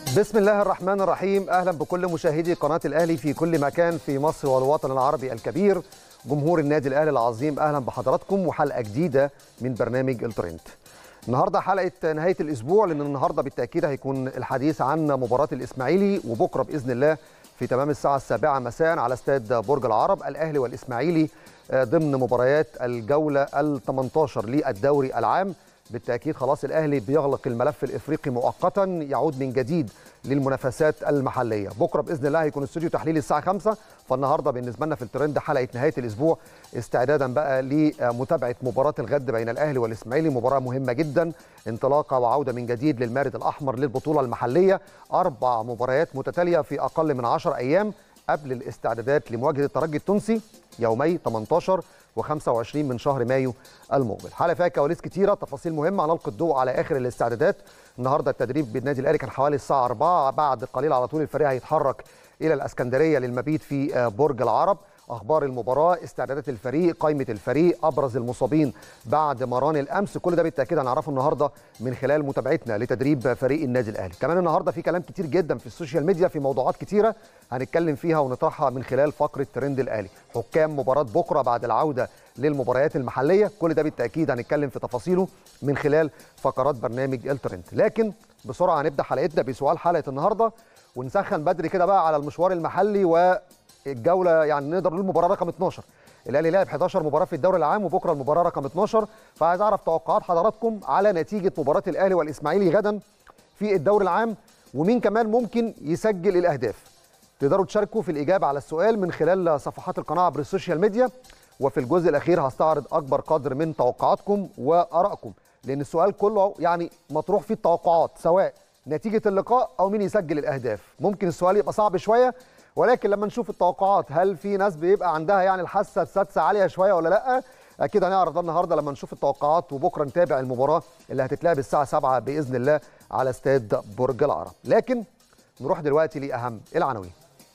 بسم الله الرحمن الرحيم اهلا بكل مشاهدي قناه الاهلي في كل مكان في مصر والوطن العربي الكبير جمهور النادي الاهلي العظيم اهلا بحضراتكم وحلقه جديده من برنامج الترند النهارده حلقه نهايه الاسبوع لان النهارده بالتاكيد هيكون الحديث عن مباراه الاسماعيلي وبكره باذن الله في تمام الساعه السابعه مساء على استاد برج العرب الاهلي والاسماعيلي ضمن مباريات الجوله ال 18 للدوري العام بالتاكيد خلاص الاهلي بيغلق الملف الافريقي مؤقتا يعود من جديد للمنافسات المحليه بكره باذن الله هيكون استوديو تحليل الساعه 5 فالنهارده بالنسبه لنا في الترند حلقه نهايه الاسبوع استعدادا بقى لمتابعه مباراه الغد بين الاهلي والاسماعيلي مباراه مهمه جدا انطلاقه وعوده من جديد للمارد الاحمر للبطوله المحليه اربع مباريات متتاليه في اقل من 10 ايام قبل الاستعدادات لمواجهه الترجي التونسي يومي 18 و25 من شهر مايو المقبل حلقه فيها كواليس كتيره تفاصيل مهمه هنلقي الضوء على اخر الاستعدادات النهارده التدريب بالنادي الاهلي كان حوالي الساعه 4 بعد قليل على طول الفريق هيتحرك الى الاسكندريه للمبيت في برج العرب اخبار المباراه استعدادات الفريق قائمه الفريق ابرز المصابين بعد مران الامس كل ده بالتاكيد هنعرفه النهارده من خلال متابعتنا لتدريب فريق النادي الاهلي كمان النهارده في كلام كتير جدا في السوشيال ميديا في موضوعات كتيره هنتكلم فيها ونطرحها من خلال فقره ترند الاهلي حكام مباراه بكره بعد العوده للمباريات المحليه كل ده بالتاكيد هنتكلم في تفاصيله من خلال فقرات برنامج الترند لكن بسرعه هنبدا حلقتنا بسؤال حلقه النهارده ونسخن بدري كده بقى على المشوار المحلي و الجوله يعني نقدر نقول المباراه رقم 12 الاهلي لعب 11 مباراه في الدوري العام وبكره المباراه رقم 12 فعايز اعرف توقعات حضراتكم على نتيجه مباراه الاهلي والاسماعيلي غدا في الدوري العام ومين كمان ممكن يسجل الاهداف تقدروا تشاركوا في الاجابه على السؤال من خلال صفحات القناه عبر السوشيال ميديا وفي الجزء الاخير هستعرض اكبر قدر من توقعاتكم وارائكم لان السؤال كله يعني مطروح فيه التوقعات سواء نتيجه اللقاء او مين يسجل الاهداف ممكن السؤال يبقى صعب شويه ولكن لما نشوف التوقعات هل في ناس بيبقى عندها يعني الحاسه السادسه عاليه شويه ولا لا اكيد هنعرف ده النهارده لما نشوف التوقعات وبكره نتابع المباراه اللي هتتلعب الساعه 7 باذن الله على استاد برج العرب لكن نروح دلوقتي لاهم العناوين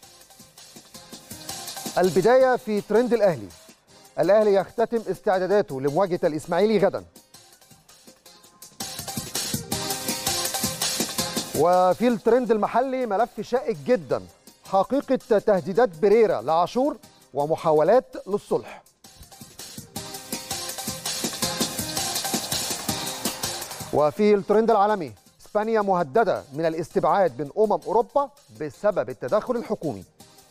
البدايه في ترند الاهلي الاهلي يختتم استعداداته لمواجهه الاسماعيلي غدا وفي الترند المحلي ملف شائك جدا حقيقة تهديدات بريرا لعاشور ومحاولات للصلح وفي الترند العالمي اسبانيا مهددة من الاستبعاد من أمم أوروبا بسبب التدخل الحكومي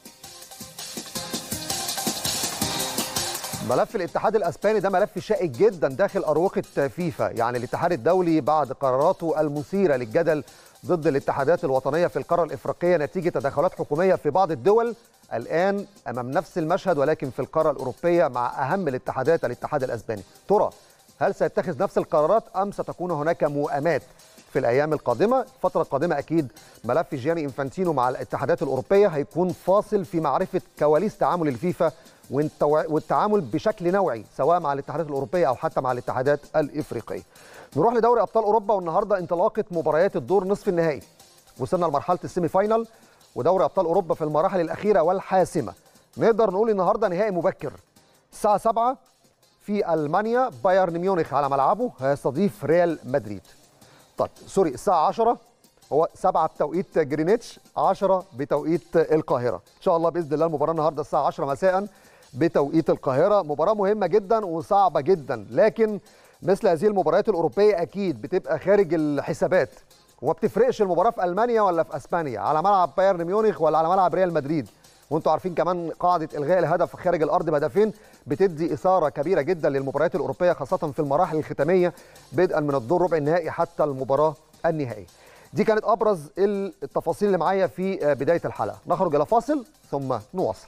ملف الاتحاد الاسباني ده ملف شائك جدا داخل اروقه فيفا يعني الاتحاد الدولي بعد قراراته المثيره للجدل ضد الاتحادات الوطنيه في القاره الافريقيه نتيجه تدخلات حكوميه في بعض الدول الان امام نفس المشهد ولكن في القاره الاوروبيه مع اهم الاتحادات الاتحاد الاسباني ترى هل سيتخذ نفس القرارات ام ستكون هناك موائمات في الايام القادمه الفتره القادمه اكيد ملف جياني انفانتينو مع الاتحادات الاوروبيه هيكون فاصل في معرفه كواليس تعامل الفيفا والتعامل بشكل نوعي سواء مع الاتحادات الاوروبيه او حتى مع الاتحادات الافريقيه نروح لدوري ابطال اوروبا والنهارده انطلاقه مباريات الدور نصف النهائي وصلنا لمرحله السيمي فاينال ودوري ابطال اوروبا في المراحل الاخيره والحاسمه نقدر نقول النهارده نهائي مبكر الساعه 7 في المانيا بايرن ميونخ على ملعبه هيستضيف ريال مدريد طيب سوري الساعه 10 هو 7 بتوقيت جرينتش 10 بتوقيت القاهره ان شاء الله باذن الله المباراه النهارده الساعه 10 مساء بتوقيت القاهره مباراه مهمه جدا وصعبه جدا لكن مثل هذه المباريات الاوروبيه اكيد بتبقى خارج الحسابات وما بتفرقش المباراه في المانيا ولا في اسبانيا على ملعب بايرن ميونخ ولا على ملعب ريال مدريد وانتم عارفين كمان قاعده الغاء الهدف خارج الارض بهدفين بتدي اثاره كبيره جدا للمباريات الاوروبيه خاصه في المراحل الختاميه بدءا من الدور ربع النهائي حتى المباراه النهائيه دي كانت ابرز التفاصيل اللي معايا في بدايه الحلقه نخرج الى فاصل ثم نواصل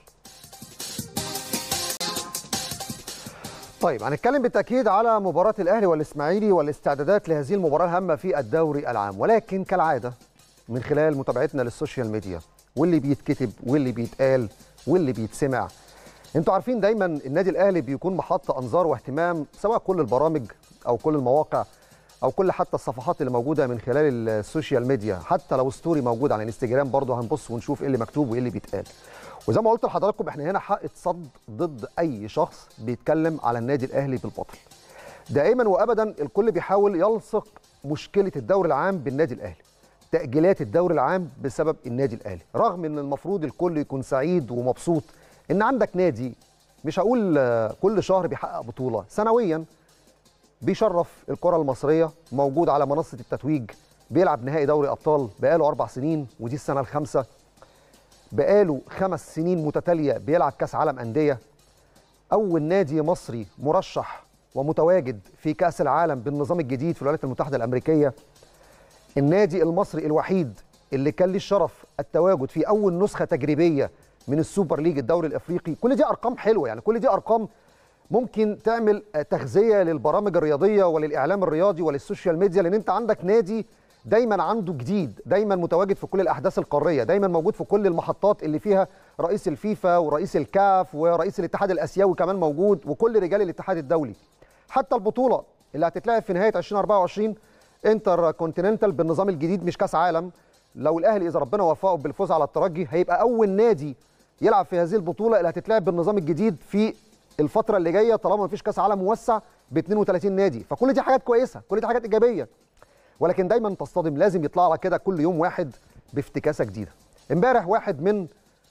طيب هنتكلم بالتاكيد على مباراه الاهلي والاسماعيلي والاستعدادات لهذه المباراه الهامه في الدوري العام ولكن كالعاده من خلال متابعتنا للسوشيال ميديا واللي بيتكتب واللي بيتقال واللي بيتسمع انتوا عارفين دايما النادي الاهلي بيكون محط انظار واهتمام سواء كل البرامج او كل المواقع او كل حتى الصفحات اللي موجوده من خلال السوشيال ميديا حتى لو ستوري موجود على الانستجرام برضه هنبص ونشوف ايه اللي مكتوب وايه اللي بيتقال وزي ما قلت لحضراتكم احنا هنا حق صد ضد اي شخص بيتكلم على النادي الاهلي بالباطل دائما وابدا الكل بيحاول يلصق مشكله الدوري العام بالنادي الاهلي تاجيلات الدوري العام بسبب النادي الاهلي رغم ان المفروض الكل يكون سعيد ومبسوط ان عندك نادي مش هقول كل شهر بيحقق بطوله سنويا بيشرف الكره المصريه موجود على منصه التتويج بيلعب نهائي دوري ابطال بقاله اربع سنين ودي السنه الخامسه بقاله خمس سنين متتاليه بيلعب كاس عالم انديه اول نادي مصري مرشح ومتواجد في كاس العالم بالنظام الجديد في الولايات المتحده الامريكيه النادي المصري الوحيد اللي كان ليه الشرف التواجد في اول نسخه تجريبيه من السوبر ليج الدوري الافريقي كل دي ارقام حلوه يعني كل دي ارقام ممكن تعمل تغذيه للبرامج الرياضيه وللاعلام الرياضي وللسوشيال ميديا لان انت عندك نادي دايما عنده جديد دايما متواجد في كل الاحداث القاريه دايما موجود في كل المحطات اللي فيها رئيس الفيفا ورئيس الكاف ورئيس الاتحاد الاسيوي كمان موجود وكل رجال الاتحاد الدولي حتى البطوله اللي هتتلعب في نهايه 2024 انتر كونتيننتال بالنظام الجديد مش كاس عالم لو الاهلي اذا ربنا وفقه بالفوز على الترجي هيبقى اول نادي يلعب في هذه البطوله اللي هتتلعب بالنظام الجديد في الفتره اللي جايه طالما مفيش كاس عالم موسع ب 32 نادي فكل دي حاجات كويسه كل دي حاجات ايجابيه ولكن دايما تصطدم لازم يطلع لك كده كل يوم واحد بافتكاسه جديده امبارح واحد من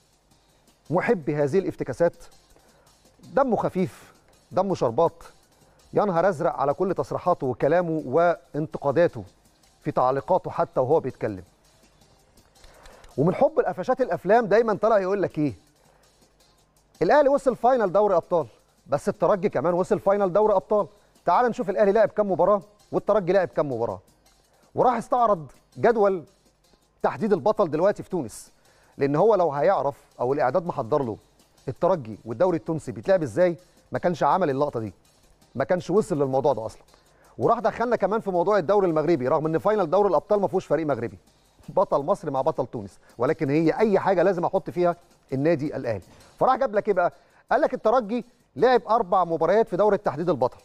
محبي هذه الافتكاسات دمه خفيف دمه شربات يا نهار ازرق على كل تصريحاته وكلامه وانتقاداته في تعليقاته حتى وهو بيتكلم ومن حب القفشات الافلام دايما طلع يقول لك ايه الاهلي وصل فاينل دوري ابطال بس الترجي كمان وصل فاينل دوري ابطال تعال نشوف الاهلي لعب كام مباراه والترجي لعب كام مباراه وراح استعرض جدول تحديد البطل دلوقتي في تونس لان هو لو هيعرف او الاعداد محضر له الترجي والدوري التونسي بيتلعب ازاي ما كانش عمل اللقطه دي ما كانش وصل للموضوع ده اصلا وراح دخلنا كمان في موضوع الدوري المغربي رغم ان فاينل دوري الابطال ما فيهوش فريق مغربي بطل مصر مع بطل تونس ولكن هي اي حاجه لازم احط فيها النادي الاهلي فراح جاب لك ايه بقى قال لك الترجي لعب اربع مباريات في دوري التحديد البطل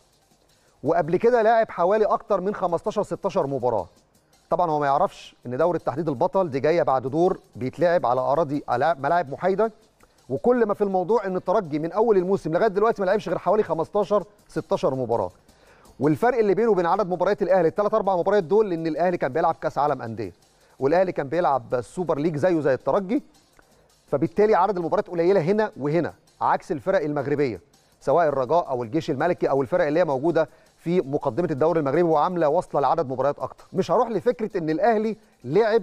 وقبل كده لعب حوالي اكتر من 15 16 مباراه طبعا هو ما يعرفش ان دوره تحديد البطل دي جايه بعد دور بيتلعب على اراضي على ملاعب محايده وكل ما في الموضوع ان الترجي من اول الموسم لغايه دلوقتي ما لعبش غير حوالي 15 16 مباراه والفرق اللي بينه وبين عدد مباريات الاهلي الثلاث اربع مباريات دول لان الاهلي كان بيلعب كاس عالم انديه والاهلي كان بيلعب السوبر ليج زيه زي الترجي فبالتالي عدد المباريات قليله هنا وهنا عكس الفرق المغربيه سواء الرجاء او الجيش الملكي او الفرق اللي هي موجوده في مقدمه الدوري المغربي وعامله واصله لعدد مباريات اكتر مش هروح لفكره ان الاهلي لعب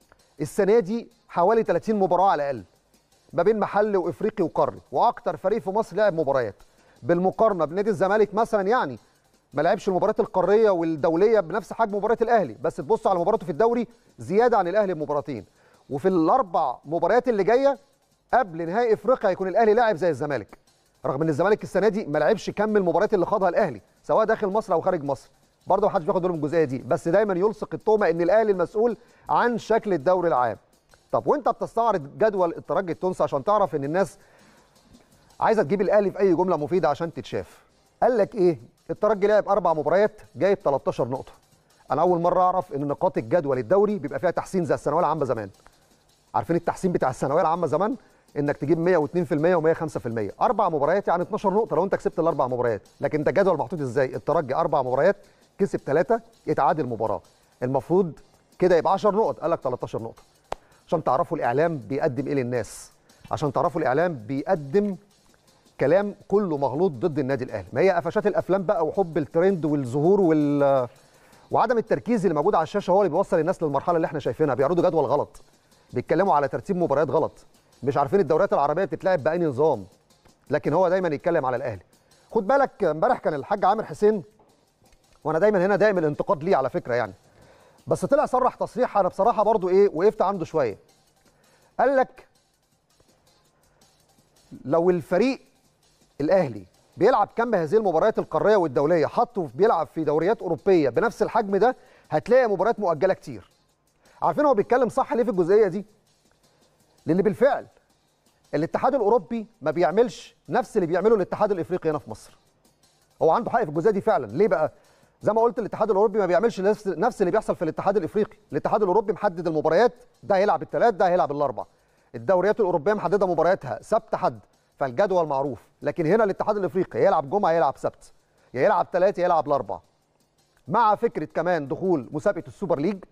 السنه دي حوالي 30 مباراه على الاقل ما بين محلي وافريقي وقاري واكتر فريق في مصر لعب مباريات بالمقارنه بنادي الزمالك مثلا يعني ما لعبش المباريات القاريه والدوليه بنفس حجم مباريات الاهلي بس تبص على مباراته في الدوري زياده عن الاهلي بمباراتين وفي الاربع مباريات اللي جايه قبل نهائي افريقيا هيكون الاهلي لاعب زي الزمالك رغم ان الزمالك السنه دي ما لعبش كم المباريات اللي خاضها الاهلي سواء داخل مصر او خارج مصر برضه ما حدش بياخد باله من الجزئيه دي بس دايما يلصق التهمه ان الاهلي المسؤول عن شكل الدوري العام طب وانت بتستعرض جدول الترجي التونسي عشان تعرف ان الناس عايزه تجيب الاهلي في اي جمله مفيده عشان تتشاف قال لك ايه الترجي لعب اربع مباريات جايب 13 نقطه انا اول مره اعرف ان نقاط الجدول الدوري بيبقى فيها تحسين زي الثانويه العامه زمان عارفين التحسين بتاع الثانويه العامه زمان انك تجيب 102% و105% اربع مباريات يعني 12 نقطه لو انت كسبت الاربع مباريات لكن ده الجدول محطوط ازاي الترجي اربع مباريات كسب ثلاثه اتعادل مباراه المفروض كده يبقى 10 نقط قال لك 13 نقطه عشان تعرفوا الاعلام بيقدم ايه للناس عشان تعرفوا الاعلام بيقدم كلام كله مغلوط ضد النادي الاهلي ما هي قفشات الافلام بقى وحب الترند والظهور وال وعدم التركيز اللي موجود على الشاشه هو اللي بيوصل الناس للمرحله اللي احنا شايفينها بيعرضوا جدول غلط بيتكلموا على ترتيب مباريات غلط مش عارفين الدوريات العربيه بتتلعب باي نظام لكن هو دايما يتكلم على الاهلي خد بالك امبارح كان الحاج عامر حسين وانا دايما هنا دائم الانتقاد ليه على فكره يعني بس طلع صرح تصريح انا بصراحه برضو ايه وقفت عنده شويه قال لك لو الفريق الاهلي بيلعب كم هذه المباريات القاريه والدوليه حطه بيلعب في دوريات اوروبيه بنفس الحجم ده هتلاقي مباريات مؤجله كتير عارفين هو بيتكلم صح ليه في الجزئيه دي لان بالفعل الاتحاد الاوروبي ما بيعملش نفس اللي بيعمله الاتحاد الافريقي هنا في مصر هو عنده حق في الجزئيه دي فعلا ليه بقى زي ما قلت الاتحاد الاوروبي ما بيعملش نفس نفس اللي بيحصل في الاتحاد الافريقي الاتحاد الاوروبي محدد المباريات ده هيلعب الثلاث ده هيلعب الاربع الدوريات الاوروبيه محدده مبارياتها سبت حد فالجدول معروف لكن هنا الاتحاد الافريقي يلعب جمعه يلعب سبت يا يلعب ثلاث يا يلعب الاربع مع فكره كمان دخول مسابقه السوبر ليج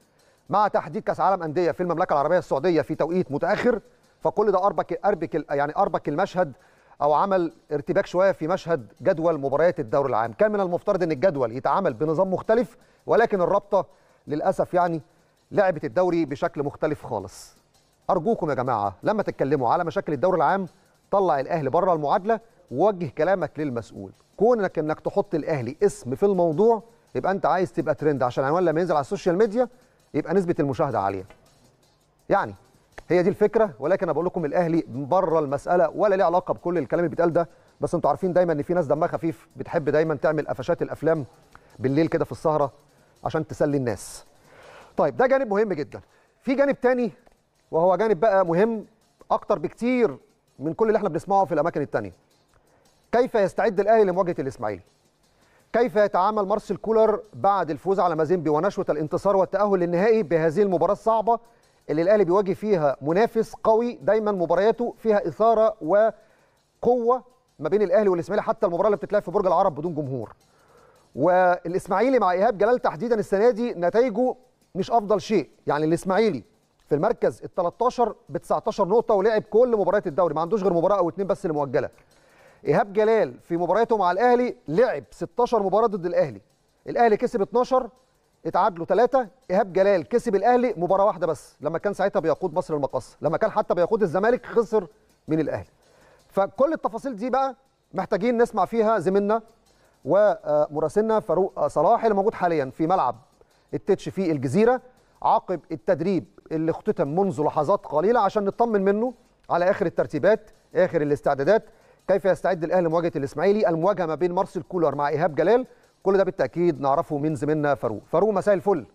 مع تحديد كاس عالم انديه في المملكه العربيه السعوديه في توقيت متاخر فكل ده اربك اربك يعني اربك المشهد او عمل ارتباك شويه في مشهد جدول مباريات الدوري العام كان من المفترض ان الجدول يتعامل بنظام مختلف ولكن الرابطه للاسف يعني لعبت الدوري بشكل مختلف خالص ارجوكم يا جماعه لما تتكلموا على مشاكل الدوري العام طلع الاهلي بره المعادله ووجه كلامك للمسؤول كونك انك تحط الاهلي اسم في الموضوع يبقى انت عايز تبقى ترند عشان عنوان لما ينزل على السوشيال ميديا يبقى نسبه المشاهده عاليه يعني هي دي الفكره ولكن انا بقول لكم الاهلي بره المساله ولا ليه علاقه بكل الكلام اللي بيتقال ده بس انتوا عارفين دايما ان في ناس دمها خفيف بتحب دايما تعمل قفشات الافلام بالليل كده في السهره عشان تسلي الناس طيب ده جانب مهم جدا في جانب تاني وهو جانب بقى مهم اكتر بكتير من كل اللي احنا بنسمعه في الاماكن التانيه كيف يستعد الاهلي لمواجهه الاسماعيلي كيف يتعامل مارسيل كولر بعد الفوز على مازيمبي ونشوه الانتصار والتاهل للنهائي بهذه المباراه الصعبه اللي الاهلي بيواجه فيها منافس قوي دايما مبارياته فيها اثاره وقوه ما بين الاهلي والاسماعيلي حتى المباراه اللي بتتلعب في برج العرب بدون جمهور والاسماعيلي مع ايهاب جلال تحديدا السنه دي نتائجه مش افضل شيء يعني الاسماعيلي في المركز ال 13 ب 19 نقطه ولعب كل مباريات الدوري ما عندوش غير مباراه او اتنين بس اللي مؤجله ايهاب جلال في مبارياته مع الاهلي لعب 16 مباراه ضد الاهلي الاهلي كسب 12 اتعادلوا ثلاثة إيهاب جلال كسب الأهلي مباراة واحدة بس لما كان ساعتها بيقود مصر المقص لما كان حتى بيقود الزمالك خسر من الأهلي فكل التفاصيل دي بقى محتاجين نسمع فيها زميلنا ومراسلنا فاروق صلاح اللي موجود حاليا في ملعب التتش في الجزيرة عقب التدريب اللي اختتم منذ لحظات قليلة عشان نطمن منه على آخر الترتيبات آخر الاستعدادات كيف يستعد الأهلي لمواجهة الإسماعيلي المواجهة ما بين مارسيل كولر مع إيهاب جلال كل ده بالتاكيد نعرفه من زميلنا فاروق فاروق مساء الفل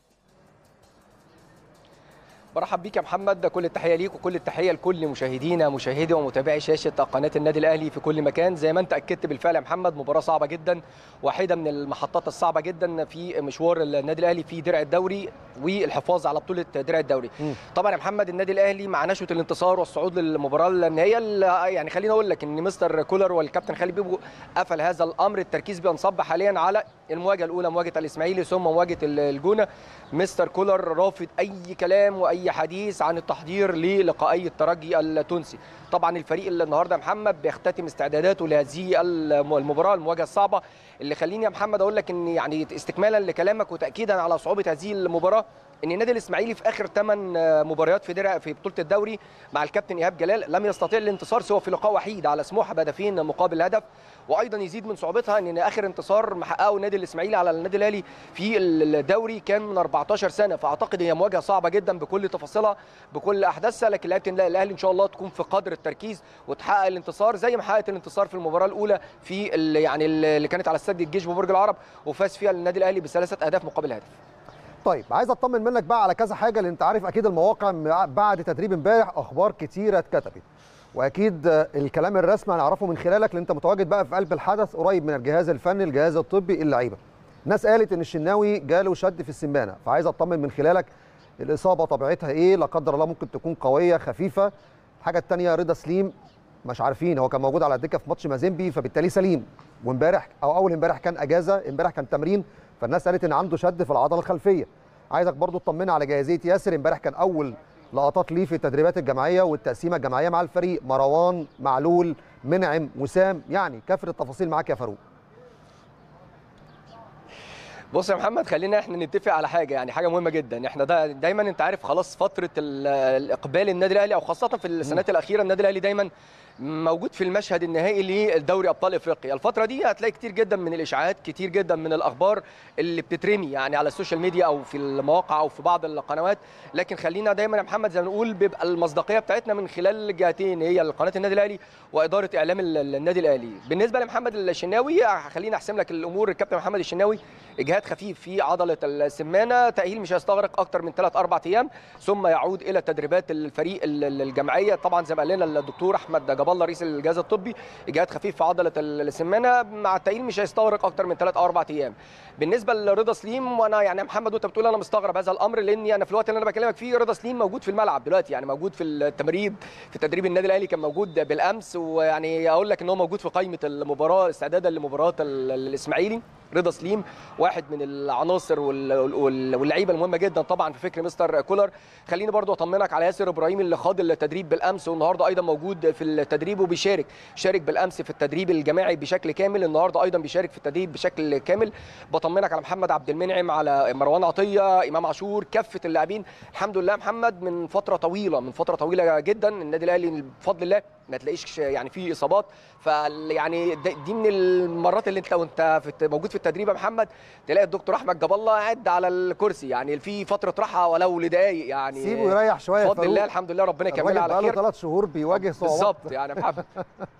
برحب بيك يا محمد كل التحيه ليك وكل التحيه لكل مشاهدينا مشاهدي ومتابعي شاشه قناه النادي الاهلي في كل مكان زي ما انت اكدت بالفعل يا محمد مباراه صعبه جدا واحده من المحطات الصعبه جدا في مشوار النادي الاهلي في درع الدوري والحفاظ على بطوله درع الدوري م. طبعا يا محمد النادي الاهلي مع نشوه الانتصار والصعود للمباراه النهائيه يعني خليني اقول لك ان مستر كولر والكابتن خالد بيبو قفل هذا الامر التركيز بينصب حاليا على المواجهه الاولى مواجهه الاسماعيلي ثم مواجهه الجونه مستر كولر رافض اي كلام واي حديث عن التحضير للقائي الترجي التونسي طبعا الفريق اللي النهارده يا محمد بيختتم استعداداته لهذه المباراه المواجهه الصعبه اللي خليني يا محمد اقول لك ان يعني استكمالا لكلامك وتاكيدا على صعوبه هذه المباراه ان النادي الاسماعيلي في اخر 8 مباريات في درع في بطوله الدوري مع الكابتن ايهاب جلال لم يستطيع الانتصار سوى في لقاء وحيد على سموحه بهدفين مقابل هدف وايضا يزيد من صعوبتها ان اخر انتصار محققه النادي الاسماعيلي على النادي الاهلي في الدوري كان من 14 سنه فاعتقد هي مواجهه صعبه جدا بكل تفاصيلها بكل احداثها لكن لعيبه الاهلي ان شاء الله تكون في قدر التركيز وتحقق الانتصار زي ما حققت الانتصار في المباراه الاولى في يعني اللي كانت على استاد الجيش ببرج العرب وفاز فيها النادي الاهلي بثلاثه اهداف مقابل هدف طيب عايز اطمن منك بقى على كذا حاجه لان انت عارف اكيد المواقع بعد تدريب امبارح اخبار كتيره اتكتبت واكيد الكلام الرسمي هنعرفه من خلالك لان انت متواجد بقى في قلب الحدث قريب من الجهاز الفني الجهاز الطبي اللعيبه ناس قالت ان الشناوي جاله شد في السمانه فعايز اطمن من خلالك الاصابه طبيعتها ايه لا قدر الله ممكن تكون قويه خفيفه الحاجه الثانيه رضا سليم مش عارفين هو كان موجود على الدكه في ماتش مازيمبي فبالتالي سليم وامبارح او اول امبارح كان اجازه امبارح كان تمرين فالناس قالت ان عنده شد في العضله الخلفيه عايزك برضو تطمنا على جاهزيه ياسر امبارح كان اول لقطات ليه في التدريبات الجماعيه والتقسيمه الجماعيه مع الفريق مروان معلول منعم وسام يعني كافر التفاصيل معاك يا فاروق بص يا محمد خلينا احنا نتفق على حاجه يعني حاجه مهمه جدا احنا ده دايما انت عارف خلاص فتره الاقبال النادي الاهلي او خاصه في السنوات الاخيره النادي الاهلي دايما موجود في المشهد النهائي لدوري ابطال افريقيا الفتره دي هتلاقي كتير جدا من الاشاعات كتير جدا من الاخبار اللي بتترمي يعني على السوشيال ميديا او في المواقع او في بعض القنوات لكن خلينا دايما يا محمد زي ما نقول بيبقى المصداقيه بتاعتنا من خلال الجهتين هي قناه النادي الاهلي واداره اعلام النادي الاهلي بالنسبه لمحمد الشناوي خلينا احسم لك الامور الكابتن محمد الشناوي اجهاد خفيف في عضله السمانه تاهيل مش هيستغرق اكتر من 3 4 ايام ثم يعود الى تدريبات الفريق الجماعيه طبعا زي ما قال لنا الدكتور احمد جبار جاب رئيس الجهاز الطبي اجهاد خفيف في عضله السمانه مع التاهيل مش هيستغرق اكتر من 3 او 4 ايام بالنسبه لرضا سليم وانا يعني محمد وانت بتقول انا مستغرب هذا الامر لاني انا في الوقت اللي انا بكلمك فيه رضا سليم موجود في الملعب دلوقتي يعني موجود في التمريض في تدريب النادي الاهلي كان موجود بالامس ويعني اقول لك ان هو موجود في قائمه المباراه استعدادا لمباراه الاسماعيلي رضا سليم واحد من العناصر واللعيبه المهمه جدا طبعا في فكر مستر كولر خليني برضو اطمنك على ياسر ابراهيم اللي خاض التدريب بالامس والنهارده ايضا موجود في التدريب وبيشارك شارك بالامس في التدريب الجماعي بشكل كامل النهارده ايضا بيشارك في التدريب بشكل كامل بطمنك على محمد عبد المنعم على مروان عطيه امام عاشور كافه اللاعبين الحمد لله محمد من فتره طويله من فتره طويله جدا النادي الاهلي بفضل الله ما تلاقيش يعني في اصابات فيعني دي من المرات اللي انت وانت في موجود في التدريب يا محمد تلاقي الدكتور احمد جاب الله قاعد على الكرسي يعني في فتره راحه ولو لدقائق يعني سيبه يريح شويه بفضل الله الحمد لله ربنا يكملها على خير ثلاث شهور بيواجه صعوبات بالظبط يعني يا محمد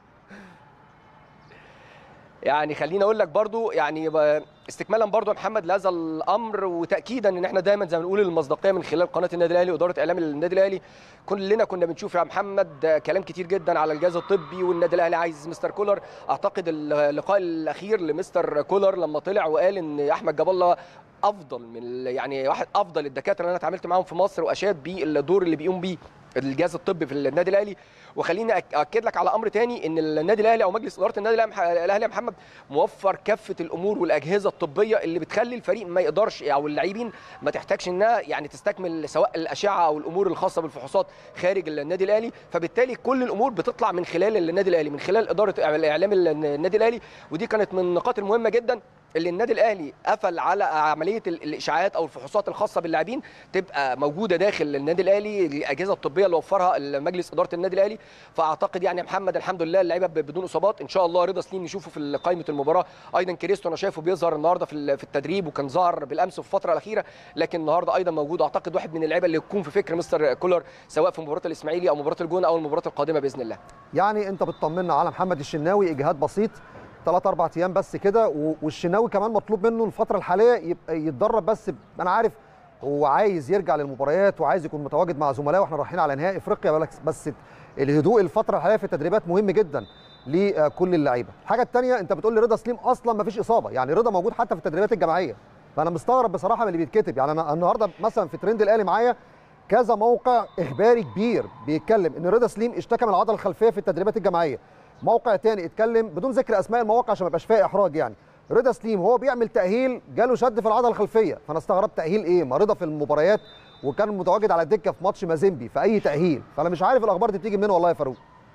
يعني خليني اقول لك برضو يعني استكمالا برضو يا محمد لهذا الامر وتاكيدا ان احنا دايما زي ما بنقول المصداقيه من خلال قناه النادي الاهلي واداره اعلام النادي الاهلي كلنا كنا بنشوف يا محمد كلام كتير جدا على الجهاز الطبي والنادي الاهلي عايز مستر كولر اعتقد اللقاء الاخير لمستر كولر لما طلع وقال ان احمد جاب الله افضل من يعني واحد افضل الدكاتره اللي انا اتعاملت معاهم في مصر واشاد بالدور اللي بيقوم بيه الجهاز الطبي في النادي الاهلي وخليني اكد لك على امر تاني ان النادي الاهلي او مجلس اداره النادي الاهلي يا محمد موفر كافه الامور والاجهزه الطبيه اللي بتخلي الفريق ما يقدرش او اللاعبين ما تحتاجش انها يعني تستكمل سواء الاشعه او الامور الخاصه بالفحوصات خارج النادي الاهلي فبالتالي كل الامور بتطلع من خلال النادي الاهلي من خلال اداره اعلام النادي الاهلي ودي كانت من النقاط المهمه جدا اللي النادي الاهلي قفل على عمليه الاشاعات او الفحوصات الخاصه باللاعبين تبقى موجوده داخل النادي الاهلي الاجهزه الطبيه اللي وفرها مجلس اداره النادي الاهلي فاعتقد يعني يا محمد الحمد لله اللعيبه بدون اصابات ان شاء الله رضا سليم نشوفه في قائمه المباراه ايضا كريستو انا شايفه بيظهر النهارده في التدريب وكان ظهر بالامس في الفتره الاخيره لكن النهارده ايضا موجود اعتقد واحد من اللعيبه اللي يكون في فكر مستر كولر سواء في مباراه الاسماعيلي او مباراه الجونه او المباراه القادمه باذن الله يعني انت بتطمنا على محمد الشناوي اجهاد بسيط ثلاث اربع ايام بس كده والشناوي كمان مطلوب منه الفتره الحاليه يبقى يتدرب بس انا عارف هو عايز يرجع للمباريات وعايز يكون متواجد مع زملائه واحنا رايحين على نهائي افريقيا بس الهدوء الفتره الحاليه في التدريبات مهم جدا لكل اللعيبه الحاجه الثانيه انت بتقول لي رضا سليم اصلا ما فيش اصابه يعني رضا موجود حتى في التدريبات الجماعيه فانا مستغرب بصراحه من اللي بيتكتب يعني انا النهارده مثلا في ترند الاهلي معايا كذا موقع اخباري كبير بيتكلم ان رضا سليم اشتكى من العضله الخلفيه في التدريبات الجماعيه موقع تاني اتكلم بدون ذكر اسماء المواقع عشان ما يبقاش فيها احراج يعني رضا سليم هو بيعمل تاهيل جاله شد في العضله الخلفيه فانا استغربت تاهيل ايه ما رضا في المباريات وكان متواجد على الدكه في ماتش مازيمبي في اي تاهيل فانا مش عارف الاخبار دي بتيجي منين والله يا فاروق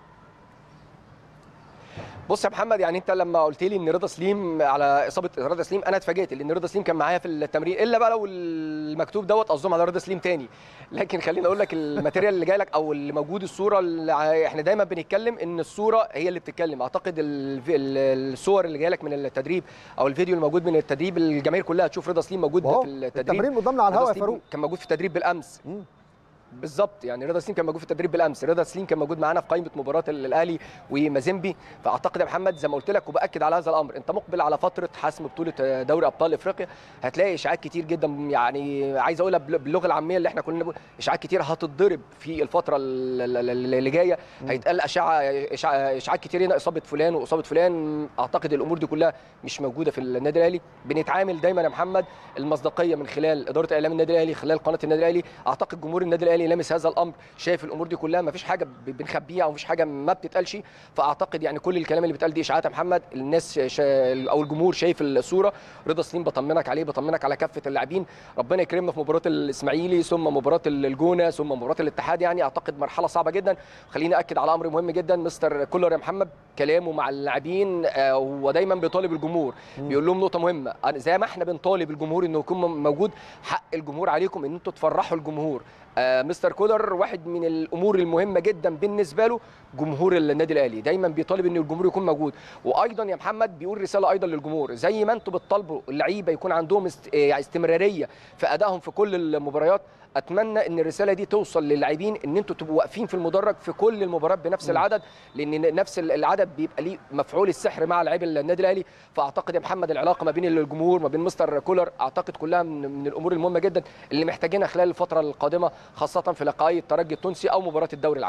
بص يا محمد يعني انت لما قلت لي ان رضا سليم على اصابه رضا سليم انا اتفاجئت لان رضا سليم كان معايا في التمرين الا بقى لو المكتوب دوت قصدهم على رضا سليم تاني لكن خليني اقول لك الماتيريال اللي جاي لك او اللي موجود الصوره اللي احنا دايما بنتكلم ان الصوره هي اللي بتتكلم اعتقد الصور اللي جايه لك من التدريب او الفيديو الموجود من التدريب الجماهير كلها تشوف رضا سليم موجود في التدريب التمرين قدامنا على الهواء يا فاروق كان موجود في التدريب بالامس بالظبط يعني رضا سليم كان موجود في التدريب بالامس رضا سليم كان موجود معانا في قائمه مباراه الاهلي ومازيمبي فاعتقد يا محمد زي ما قلت لك وباكد على هذا الامر انت مقبل على فتره حسم بطوله دوري ابطال افريقيا هتلاقي اشاعات كتير جدا يعني عايز اقولها باللغه العاميه اللي احنا كنا بنقول اشاعات كتير هتتضرب في الفتره اللي جايه هيتقال اشعه اشاعات كتير هنا اصابه فلان واصابه فلان اعتقد الامور دي كلها مش موجوده في النادي الاهلي بنتعامل دايما يا محمد المصداقيه من خلال اداره اعلام النادي الاهلي خلال قناه النادي الاهلي اعتقد جمهور النادي الاهلي لامس هذا الامر شايف الامور دي كلها ما فيش حاجه بنخبيها او مفيش حاجه ما بتتقالش فاعتقد يعني كل الكلام اللي بيتقال دي اشاعات يا محمد الناس شا او الجمهور شايف الصوره رضا سليم بطمنك عليه بطمنك على كافه اللاعبين ربنا يكرمنا في مباراه الاسماعيلي ثم مباراه الجونه ثم مباراه الاتحاد يعني اعتقد مرحله صعبه جدا خليني اكد على امر مهم جدا مستر كولر يا محمد كلامه مع اللاعبين هو دايما بيطالب الجمهور بيقول لهم نقطه مهمه زي ما احنا بنطالب الجمهور انه يكون موجود حق الجمهور عليكم ان انتوا تفرحوا الجمهور آه مستر كولر واحد من الامور المهمه جدا بالنسبه له جمهور النادي الاهلي دايما بيطالب ان الجمهور يكون موجود وايضا يا محمد بيقول رساله ايضا للجمهور زي ما انتم بتطالبوا اللعيبه يكون عندهم است... استمراريه في ادائهم في كل المباريات اتمنى ان الرساله دي توصل للاعبين ان انتوا تبقوا واقفين في المدرج في كل المباريات بنفس م. العدد لان نفس العدد بيبقى ليه مفعول السحر مع لعيبه النادي الاهلي فاعتقد يا محمد العلاقه ما بين الجمهور ما بين مستر كولر اعتقد كلها من, من الامور المهمه جدا اللي محتاجينها خلال الفتره القادمه خاصه في لقاء الترجي التونسي او مباراه الدوري العام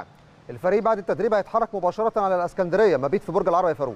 الفريق بعد التدريب هيتحرك مباشره على الاسكندريه مبيت في برج العرب يا فاروق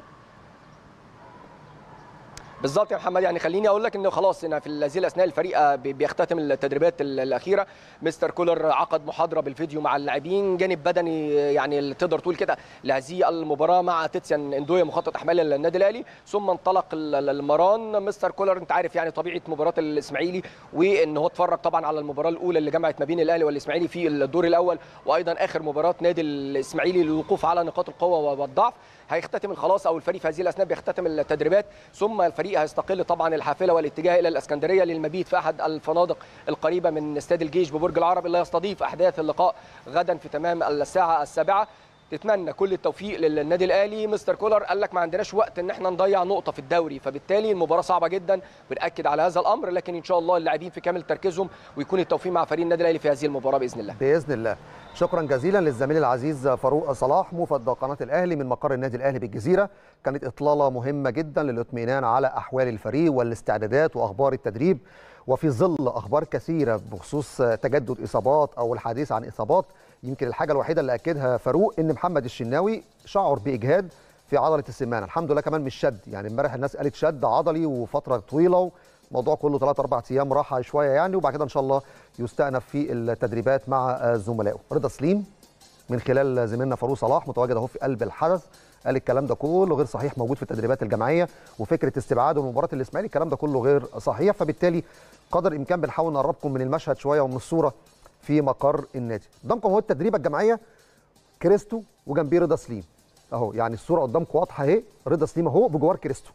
بالظبط يا محمد يعني خليني اقول لك انه خلاص هنا في هذه الاثناء الفريق بيختتم التدريبات الاخيره مستر كولر عقد محاضره بالفيديو مع اللاعبين جانب بدني يعني تقدر تقول كده لهذه المباراه مع تيتسيان اندويا مخطط احمال النادي الاهلي ثم انطلق المران مستر كولر انت عارف يعني طبيعه مباراه الاسماعيلي وان هو اتفرج طبعا على المباراه الاولى اللي جمعت ما بين الاهلي والاسماعيلي في الدور الاول وايضا اخر مباراه نادي الاسماعيلي للوقوف على نقاط القوه والضعف هيختتم خلاص او الفريق في هذه الاثناء بيختتم التدريبات ثم الفريق هيستقل طبعا الحافله والاتجاه الى الاسكندريه للمبيت في احد الفنادق القريبه من استاد الجيش ببرج العرب اللي يستضيف احداث اللقاء غدا في تمام الساعه السابعه تتمنى كل التوفيق للنادي الاهلي مستر كولر قال لك ما عندناش وقت ان احنا نضيع نقطه في الدوري فبالتالي المباراه صعبه جدا بناكد على هذا الامر لكن ان شاء الله اللاعبين في كامل تركيزهم ويكون التوفيق مع فريق النادي الاهلي في هذه المباراه باذن الله باذن الله شكرا جزيلا للزميل العزيز فاروق صلاح موفد قناه الاهلي من مقر النادي الاهلي بالجزيره كانت اطلاله مهمه جدا للاطمئنان على احوال الفريق والاستعدادات واخبار التدريب وفي ظل اخبار كثيره بخصوص تجدد اصابات او الحديث عن اصابات يمكن الحاجه الوحيده اللي اكدها فاروق ان محمد الشناوي شعر باجهاد في عضله السمانه الحمد لله كمان مش شد يعني امبارح الناس قالت شد عضلي وفتره طويله الموضوع كله 3 4 ايام راحه شويه يعني وبعد كده ان شاء الله يستأنف في التدريبات مع زملائه رضا سليم من خلال زميلنا فاروق صلاح متواجد اهو في قلب الحدث قال الكلام ده كله غير صحيح موجود في التدريبات الجماعيه وفكره استبعاده من مباراه الاسماعيلي الكلام ده كله غير صحيح فبالتالي قدر الامكان بنحاول نقربكم من المشهد شويه ومن الصوره في مقر النادي قدامكم هو التدريبه الجماعيه كريستو وجنبيه رضا سليم اهو يعني الصوره قدامكم واضحه اهي رضا سليم اهو بجوار كريستو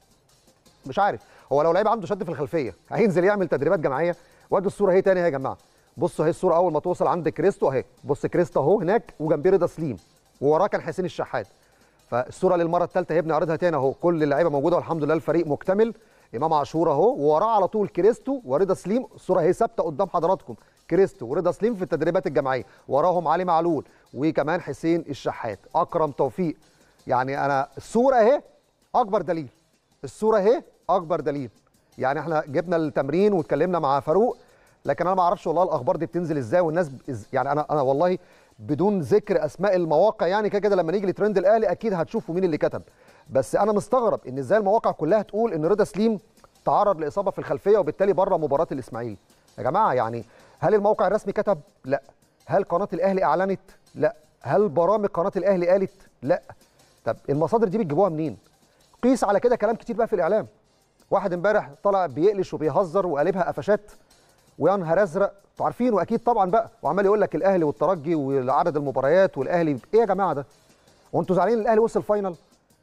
مش عارف هو لو لعيب عنده شد في الخلفيه هينزل يعمل تدريبات جماعيه وادي الصوره اهي تاني اهي يا جماعه بصوا اهي الصوره اول ما توصل عند كريستو اهي بص كريستو اهو هناك وجنبيه رضا سليم ووراه كان حسين الشحات فالصوره للمره الثالثه هي بنعرضها تاني اهو كل اللعيبه موجوده والحمد لله الفريق مكتمل امام عاشور اهو ووراه على طول كريستو ورضا سليم الصوره اهي ثابته قدام حضراتكم كريستو ورضا سليم في التدريبات الجماعيه وراهم علي معلول وكمان حسين الشحات اكرم توفيق يعني انا الصوره اهي اكبر دليل الصوره اهي اكبر دليل يعني احنا جبنا التمرين واتكلمنا مع فاروق لكن انا ما اعرفش والله الاخبار دي بتنزل ازاي والناس يعني انا انا والله بدون ذكر اسماء المواقع يعني كده كده لما نيجي لترند الاهلي اكيد هتشوفوا مين اللي كتب بس انا مستغرب ان ازاي المواقع كلها تقول ان رضا سليم تعرض لاصابه في الخلفيه وبالتالي بره مباراه الاسماعيلي يا جماعه يعني هل الموقع الرسمي كتب لا هل قناه الاهلي اعلنت لا هل برامج قناه الاهلي قالت لا طب المصادر دي بتجيبوها منين قيس على كده كلام كتير بقى في الاعلام واحد امبارح طلع بيقلش وبيهزر وقالبها قفشات ويا نهار ازرق انتوا عارفينه اكيد طبعا بقى وعمال يقول لك الاهلي والترجي وعدد المباريات والاهلي ايه يا جماعه ده؟ وانتوا زعلانين الاهلي وصل فاينل؟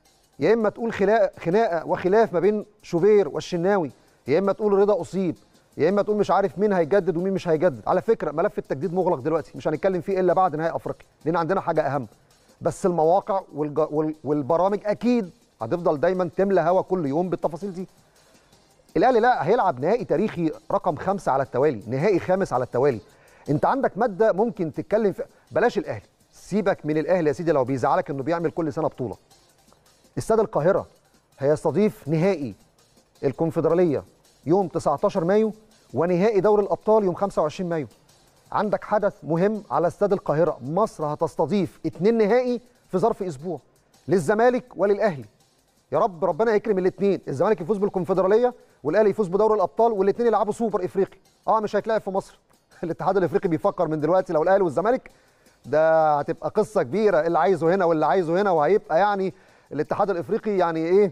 يا اما تقول خناقه وخلاف ما بين شوبير والشناوي يا اما تقول رضا اصيب يا اما تقول مش عارف مين هيجدد ومين مش هيجدد على فكره ملف التجديد مغلق دلوقتي مش هنتكلم فيه الا بعد نهائي افريقيا لان عندنا حاجه اهم بس المواقع والج... والبرامج اكيد هتفضل دايما تملى هوا كل يوم بالتفاصيل دي الاهلي لا هيلعب نهائي تاريخي رقم خمسة على التوالي نهائي خامس على التوالي انت عندك ماده ممكن تتكلم في بلاش الاهلي سيبك من الاهلي يا سيدي لو بيزعلك انه بيعمل كل سنه بطوله استاد القاهره هيستضيف نهائي الكونفدراليه يوم 19 مايو ونهائي دوري الابطال يوم 25 مايو عندك حدث مهم على استاد القاهره مصر هتستضيف اتنين نهائي في ظرف اسبوع للزمالك وللاهلي يا رب ربنا يكرم الاثنين الزمالك يفوز بالكونفدراليه والاهلي يفوز بدوري الابطال والاثنين يلعبوا سوبر افريقي اه مش هيتلعب في مصر الاتحاد الافريقي بيفكر من دلوقتي لو الاهلي والزمالك ده هتبقى قصه كبيره اللي عايزه هنا واللي عايزه هنا وهيبقى يعني الاتحاد الافريقي يعني ايه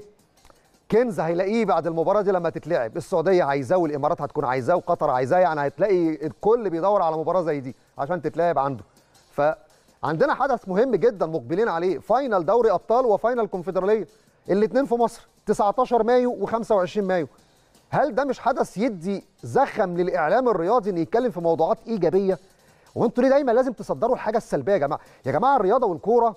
كنز هيلاقيه بعد المباراه دي لما تتلعب السعوديه عايزاه والامارات هتكون عايزاه وقطر عايزاه يعني هتلاقي الكل بيدور على مباراه زي دي عشان تتلعب عنده فعندنا حدث مهم جدا مقبلين عليه فاينل دوري ابطال وفاينل كونفدراليه الاثنين في مصر 19 مايو و25 مايو هل ده مش حدث يدي زخم للاعلام الرياضي ان يتكلم في موضوعات ايجابيه وانتوا ليه دايما لازم تصدروا الحاجه السلبيه يا جماعه يا جماعه الرياضه والكوره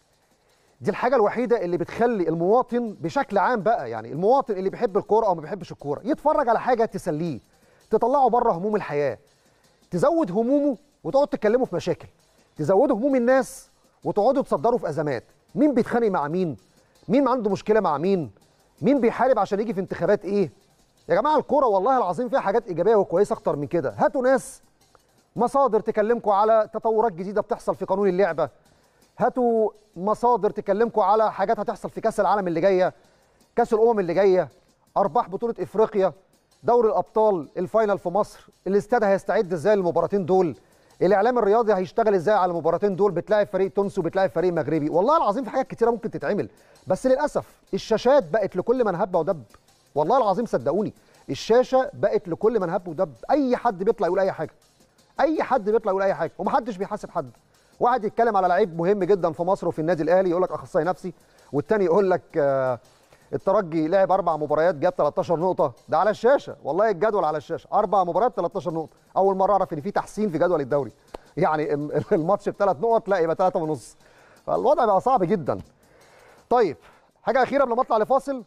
دي الحاجه الوحيده اللي بتخلي المواطن بشكل عام بقى يعني المواطن اللي بيحب الكوره او ما بيحبش الكوره يتفرج على حاجه تسليه تطلعه بره هموم الحياه تزود همومه وتقعد تتكلموا في مشاكل تزودوا هموم الناس وتقعدوا تصدروا في ازمات مين بيتخانق مع مين مين عنده مشكله مع مين مين بيحارب عشان يجي في انتخابات ايه يا جماعه الكوره والله العظيم فيها حاجات ايجابيه وكويسه اكتر من كده هاتوا ناس مصادر تكلمكم على تطورات جديده بتحصل في قانون اللعبه هاتوا مصادر تكلمكم على حاجات هتحصل في كاس العالم اللي جايه كاس الامم اللي جايه ارباح بطوله افريقيا دوري الابطال الفاينل في مصر الاستاد هيستعد ازاي للمباراتين دول الاعلام الرياضي هيشتغل ازاي على المباراتين دول بتلاعب فريق تونسي وبتلاعب فريق مغربي والله العظيم في حاجات كتيره ممكن تتعمل بس للاسف الشاشات بقت لكل من هب ودب والله العظيم صدقوني الشاشه بقت لكل من هب ودب اي حد بيطلع يقول اي حاجه اي حد بيطلع يقول اي حاجه ومحدش بيحاسب حد واحد يتكلم على لعيب مهم جدا في مصر وفي النادي الاهلي يقول لك اخصائي نفسي والتاني يقول لك آه الترجي لعب اربع مباريات جاب 13 نقطه ده على الشاشه والله الجدول على الشاشه اربع مباريات 13 نقطه اول مره اعرف ان في تحسين في جدول الدوري يعني الماتش بثلاث نقط لا يبقى ثلاثه ونص فالوضع بقى صعب جدا طيب حاجه اخيره قبل ما اطلع لفاصل